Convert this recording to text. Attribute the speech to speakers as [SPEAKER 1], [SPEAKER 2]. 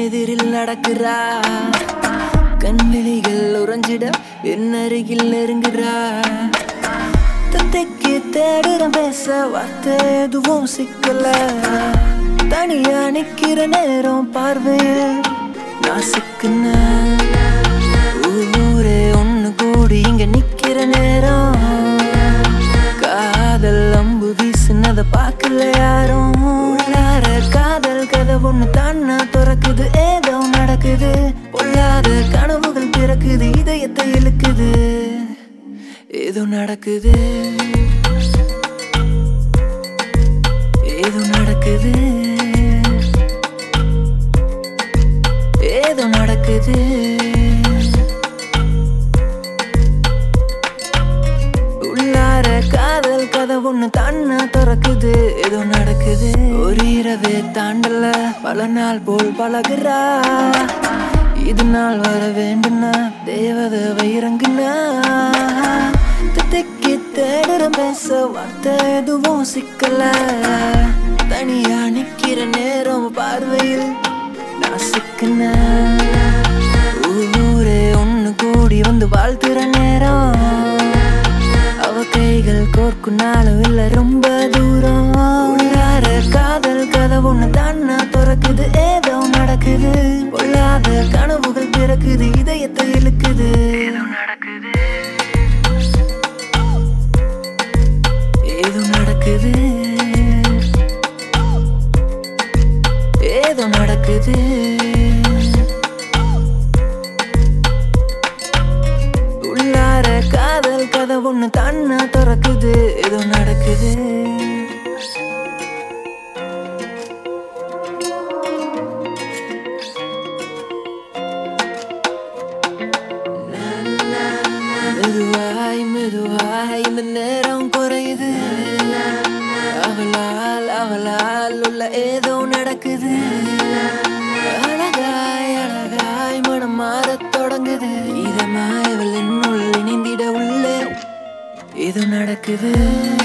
[SPEAKER 1] எதிரில் நடக்கிறா கண்விழிகள் உறைஞ்சிட என் அருகில் நெருங்குறா தத்தைக்கு தேடுறேன் பேச வார்த்தை எதுவும் சிக்கல தனியா நிக்கிற நேரம் பார்வையில் நான் சிக்குன ஊரே ஒண்ணு கூடி இங்க நிக்கிற நேரம் காதல் அம்பு வீசுனத பார்க்கல யாரும் உள்ளார காதல் கதை ஒண்ணு தானா திறக்குது ஏதோ நடக்குது பொல்லாத கனவுகள் பிறக்குது இதயத்தை இழுக்குது ஏதோ நடக்குது ஏதோ நடக்குது ஏதோ நடக்குது உள்ளார காதல் கதை ஒண்ணு தானா திறக்குது ஏதோ நடக்குது ஒரு இரவே தாண்டல பல நாள் போல் பழகுறா இது நாள் வர வேண்டும்னா தேவதை இறங்குனா திக்கு தேடுற பேச வார்த்தை எதுவும் சிக்கல தனியா நிக்கிற நேரம் பார்வையில் நான் சிக்கின ஊரே ஒண்ணு கூடி வந்து வாழ்த்துற நேரம் அவ கைகள் கோர்க்கும் நாளும் இல்ல ரொம்ப தூரம் உள்ளார காதல் கதை ஒண்ணு தானா திறக்குது ஏதோ நடக்குது பொல்லாத கனவுகள் பிறக்குது இதயத்தை இழுக்குது ஏதோ நடக்குது ஏதோ நடக்குது உள்ளார காதல் கதை ஒண்ணு தானா திறக்குது ஏதோ நடக்குது மெதுவாய் மெதுவாய் இந்த நேரம் குறையுது அவளால் அவளால் உள்ள ஏதோ நடக்குது அழகாய் அழகாய் மனம் மாறத் தொடங்குது இதமாய் அவள் என்னுள் இணைந்திட உள்ளே ஏதோ நடக்குது